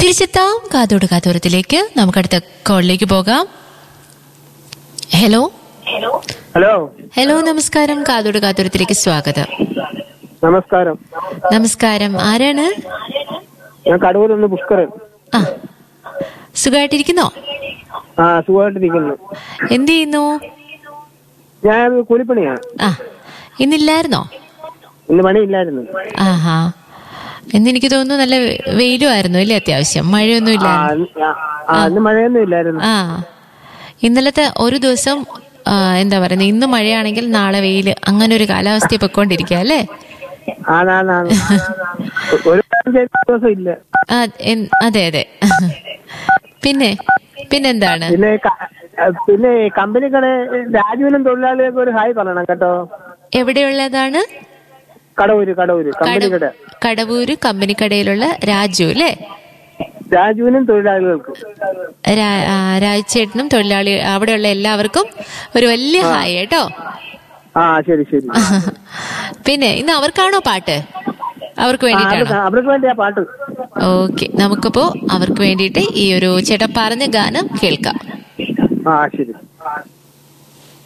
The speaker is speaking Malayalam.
തിരിച്ചെത്താം കാതോട് കാതോരത്തിലേക്ക് നമുക്കടുത്ത കോളിലേക്ക് പോകാം ഹലോ ഹലോ ഹലോ നമസ്കാരം കാതോട് കാതോരത്തിലേക്ക് സ്വാഗതം നമസ്കാരം നമസ്കാരം ആരാണ് ഞാൻ കടൂരിൽ നിന്ന് പുഷ്കരൻ ആ സുഖമായിട്ടിരിക്കുന്നോ ആ സുഖമായിട്ടിരിക്കുന്നു എന്ത് ചെയ്യുന്നു ഞാൻ കൂലിപ്പണിയാ ആ ഇന്നില്ലായിരുന്നോ ഇന്ന് പണിയില്ലായിരുന്നു ആഹാ ഇന്ന് എനിക്ക് തോന്നുന്നു നല്ല വെ- വെയിലും ആയിരുന്നു അല്ലേ അത്യാവശ്യം മഴയൊന്നും ആ ഇല്ലായിരുന്നു ഇന്ന് ആ, ആ ഇന്ന് മഴയൊന്നും ഇല്ലായിരുന്നു ആ ഇന്നലത്തെ ഒരു ദിവസം ആ, എന്താ പറയുന്നത് ഇന്ന് മഴയാണെങ്കിൽ നാളെ വെയില് അങ്ങനെ ഒരു കാലാവസ്ഥ പൊയ്ക്കൊണ്ടിരിക്കുക അല്ലേ ആണാണാണ് ഒരു പണി ചെയ്ത ദിവസം ഇല്ല ആ, എൻ- അതെ അതെ പിന്നെ പിന്നെന്താണ് പിന്നെ ക- പിന്നെ കമ്പനി കട രാജുവിനും തൊഴിലാളികൾക്ക് ഒരു ഹായ് പറയണം കേട്ടോ എവിടെയുള്ളതാണ് കടവൂര് കടവൂര് കമ്പനി കട കടവൂര് കമ്പനിക്കടയിലുള്ള രാജു അല്ലേ രാജുവിനും തൊഴിലാളികൾക്കും രാ- ആ, രാജുചേട്ടനും തൊഴിലാളി അവിടെയുള്ള എല്ലാവർക്കും ഒരു വലിയ ഹായ് കേട്ടോ ആ ശരി ശരി പിന്നെ ഇന്ന് അവർക്കാണോ പാട്ട് അവർക്ക് ആ, വേണ്ടിയിട്ടാണോ അവർക്ക് അവർക്ക് വേണ്ടി ആ പാട്ട് ഓക്കെ നമുക്കപ്പോ അവർക്ക് വേണ്ടിയിട്ട് ഈ ഒരു ചേട്ടൻ പറഞ്ഞ ഗാനം കേൾക്കാം ആ ശരി